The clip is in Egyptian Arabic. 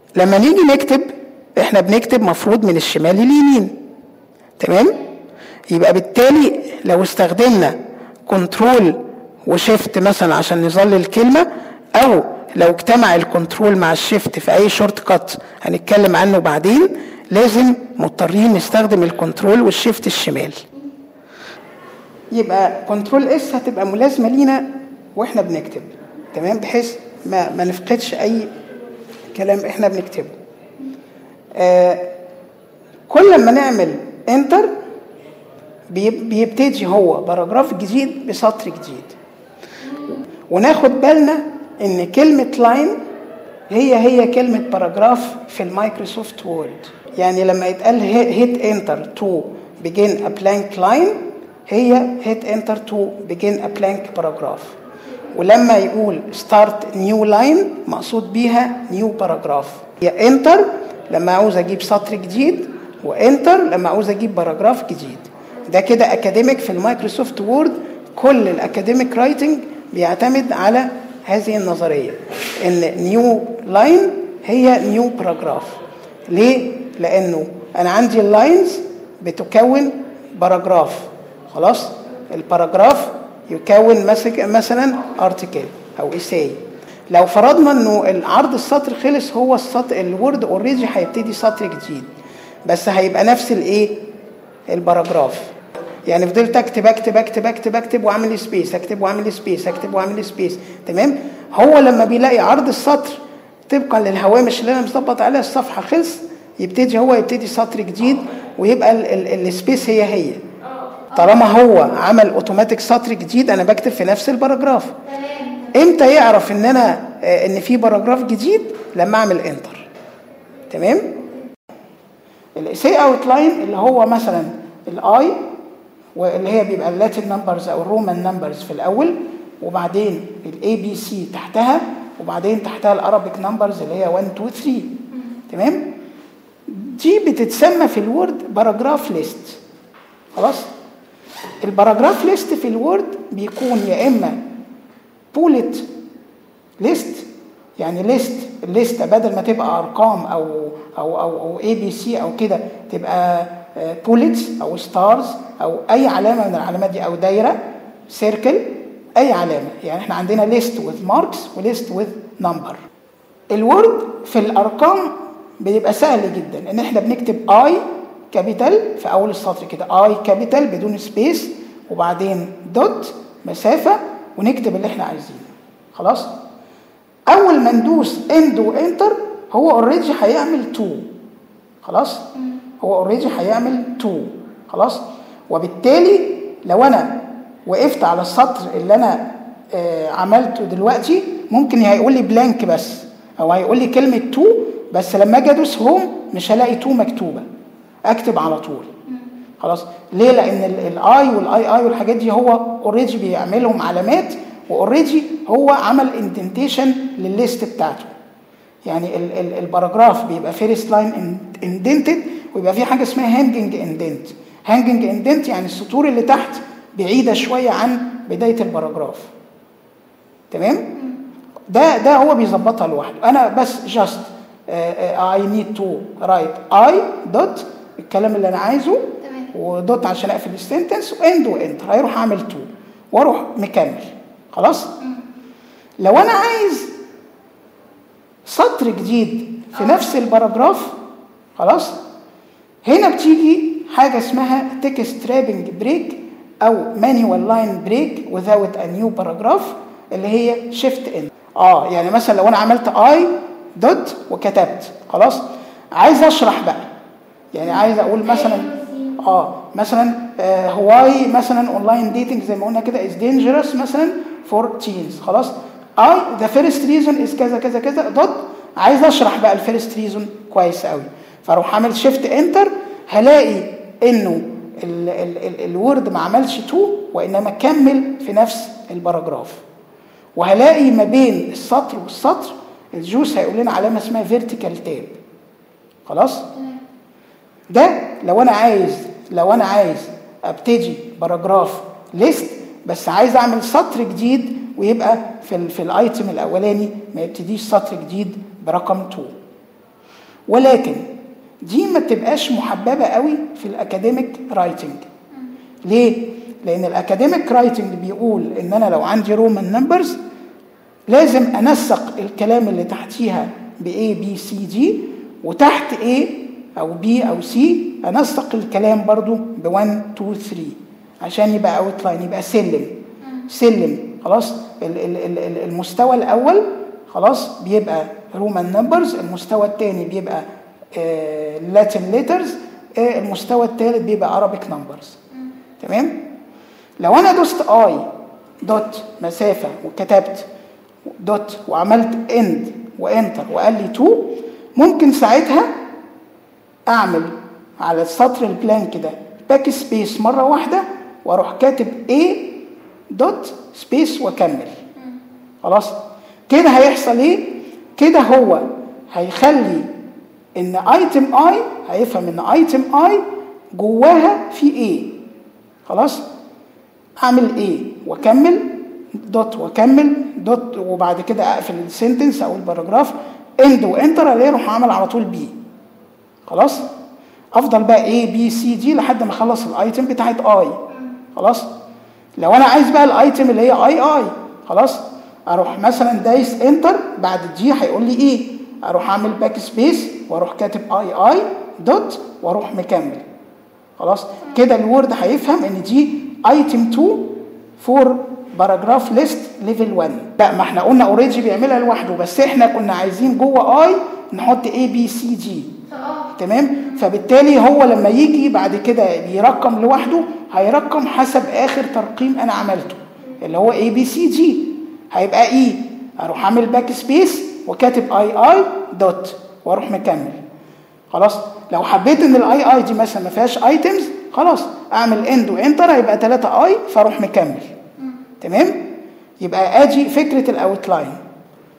لما نيجي نكتب احنا بنكتب مفروض من الشمال لليمين تمام يبقى بالتالي لو استخدمنا كنترول وشيفت مثلا عشان نظلل الكلمه او لو اجتمع الكنترول مع الشيفت في اي شورت كات هنتكلم عنه بعدين لازم مضطرين نستخدم الكنترول والشيفت الشمال يبقى كنترول اس هتبقى ملازمه لينا واحنا بنكتب تمام بحيث ما ما نفقدش اي كلام احنا بنكتبه آه كل ما نعمل انتر بيبتدي هو باراجراف جديد بسطر جديد وناخد بالنا ان كلمه لاين هي هي كلمه باراجراف في المايكروسوفت وورد يعني لما يتقال هيت انتر تو begin a blank line هي هيت انتر تو begin a blank paragraph ولما يقول start new line مقصود بيها new paragraph هي انتر لما عاوز اجيب سطر جديد وانتر لما عاوز اجيب باراجراف جديد ده كده اكاديميك في المايكروسوفت وورد كل الاكاديميك رايتنج بيعتمد على هذه النظريه ان نيو لاين هي نيو باراجراف ليه لانه انا عندي اللاينز بتكون باراجراف خلاص الباراجراف يكون مثلا ارتكل او اساي لو فرضنا انه العرض السطر خلص هو السطر الوورد اوريدي هيبتدي سطر جديد بس هيبقى نفس الايه الباراجراف يعني فضلت اكتب اكتب اكتب اكتب اكتب واعمل سبيس اكتب واعمل سبيس اكتب واعمل سبيس تمام هو لما بيلاقي عرض السطر طبقا للهوامش اللي انا مظبط عليها الصفحه خلص يبتدي هو يبتدي سطر جديد ويبقى السبيس هي هي طالما هو عمل اوتوماتيك سطر جديد انا بكتب في نفس الباراجراف امتى يعرف ان انا ان في باراجراف جديد لما اعمل انتر تمام الاسي اوت لاين اللي هو مثلا الاي واللي هي بيبقى اللاتين نمبرز او الرومان نمبرز في الاول وبعدين الاي بي سي تحتها وبعدين تحتها الارابيك نمبرز اللي هي 1 2 3 تمام دي بتتسمى في الوورد باراجراف ليست خلاص الباراجراف ليست في الوورد بيكون يا اما بولت ليست يعني ليست الليسته بدل ما تبقى ارقام او او او او اي بي سي او كده تبقى بوليتس او ستارز او اي علامه من العلامات دي او دايره سيركل اي علامه يعني احنا عندنا ليست وذ ماركس وليست وذ نمبر الوورد في الارقام بيبقى سهل جدا ان احنا بنكتب اي كابيتال في اول السطر كده اي كابيتال بدون سبيس وبعدين دوت مسافه ونكتب اللي احنا عايزينه خلاص اول ما ندوس اند وانتر هو اوريدي هيعمل 2 خلاص هو اوريدي هيعمل 2 خلاص وبالتالي لو انا وقفت على السطر اللي انا آه عملته دلوقتي ممكن هيقول لي بلانك بس او هيقول لي كلمه 2 بس لما اجي ادوس هوم مش هلاقي 2 مكتوبه اكتب على طول خلاص ليه لان الاي والاي اي والحاجات دي هو اوريدي بيعملهم علامات واوريدي هو عمل اندنتيشن للليست بتاعته يعني ال ال الباراجراف بيبقى فيرست لاين اندنتد ويبقى في حاجه اسمها هانجنج اندنت هانجنج اندنت يعني السطور اللي تحت بعيده شويه عن بدايه الباراجراف تمام ده ده هو بيظبطها لوحده انا بس جاست اي نيد تو رايت اي دوت الكلام اللي انا عايزه ودوت عشان اقفل السنتنس واند وانتر هيروح اعمل 2 واروح مكمل خلاص لو انا عايز سطر جديد في نفس الباراجراف خلاص هنا بتيجي حاجه اسمها تكست ترابنج بريك او مانيوال لاين بريك without a new paragraph اللي هي شيفت ان اه يعني مثلا لو انا عملت اي دوت وكتبت خلاص عايز اشرح بقى يعني عايز اقول مثلا اه مثلا آه هواي مثلا اونلاين ديتنج زي ما قلنا كده از دينجرس مثلا فور تينز خلاص اي ذا فيرست ريزون از كذا كذا كذا دوت عايز اشرح بقى الفيرست ريزون كويس قوي فاروح عامل شيفت انتر هلاقي انه الوورد ما عملش تو وانما كمل في نفس الباراجراف وهلاقي ما بين السطر والسطر الجوس هيقول لنا علامه اسمها فيرتيكال تاب خلاص ده لو انا عايز لو انا عايز ابتدي باراجراف ليست بس عايز اعمل سطر جديد ويبقى في ال في الايتم الاولاني ما يبتديش سطر جديد برقم 2 ولكن دي ما تبقاش محببه قوي في الاكاديميك رايتنج ليه لان الاكاديميك رايتنج بيقول ان انا لو عندي رومان نمبرز لازم انسق الكلام اللي تحتيها ب A B C D وتحت A او B او C انسق الكلام برضو ب 1 2 3 عشان يبقى اوت لاين يبقى سلم سلم خلاص ال- ال- ال- ال- المستوى الاول خلاص بيبقى رومان نمبرز المستوى الثاني بيبقى لاتين ليترز المستوى الثالث بيبقى عربيك نمبرز تمام لو انا دوست اي دوت مسافه وكتبت دوت وعملت اند وانتر وقال لي 2 ممكن ساعتها اعمل على السطر البلان كده باك سبيس مره واحده واروح كاتب A دوت سبيس واكمل خلاص كده هيحصل ايه كده هو هيخلي ان ايتم اي هيفهم ان ايتم اي جواها في ايه خلاص اعمل ايه واكمل دوت واكمل دوت وبعد كده اقفل السنتنس او الباراجراف اند وانتر الاقي اروح عامل على طول بي خلاص افضل بقى ايه بي سي دي لحد ما اخلص الايتم بتاعت اي خلاص لو انا عايز بقى الايتم اللي هي اي اي خلاص اروح مثلا دايس انتر بعد دي هيقول لي ايه اروح اعمل باك سبيس واروح كاتب اي اي دوت واروح مكمل خلاص كده الوورد هيفهم ان دي ايتم 2 فور باراجراف ليست ليفل 1 لا ما احنا قلنا اوريدي بيعملها لوحده بس احنا كنا عايزين جوه اي نحط اي بي سي جي تمام فبالتالي هو لما يجي بعد كده يرقم لوحده هيرقم حسب اخر ترقيم انا عملته اللي هو اي بي سي جي هيبقى اي اروح اعمل باك سبيس وكاتب اي اي دوت واروح مكمل خلاص لو حبيت ان الاي اي دي مثلا ما فيهاش ايتمز خلاص اعمل اند وانتر هيبقى 3 اي فاروح مكمل تمام يبقى ادي فكره الاوتلاين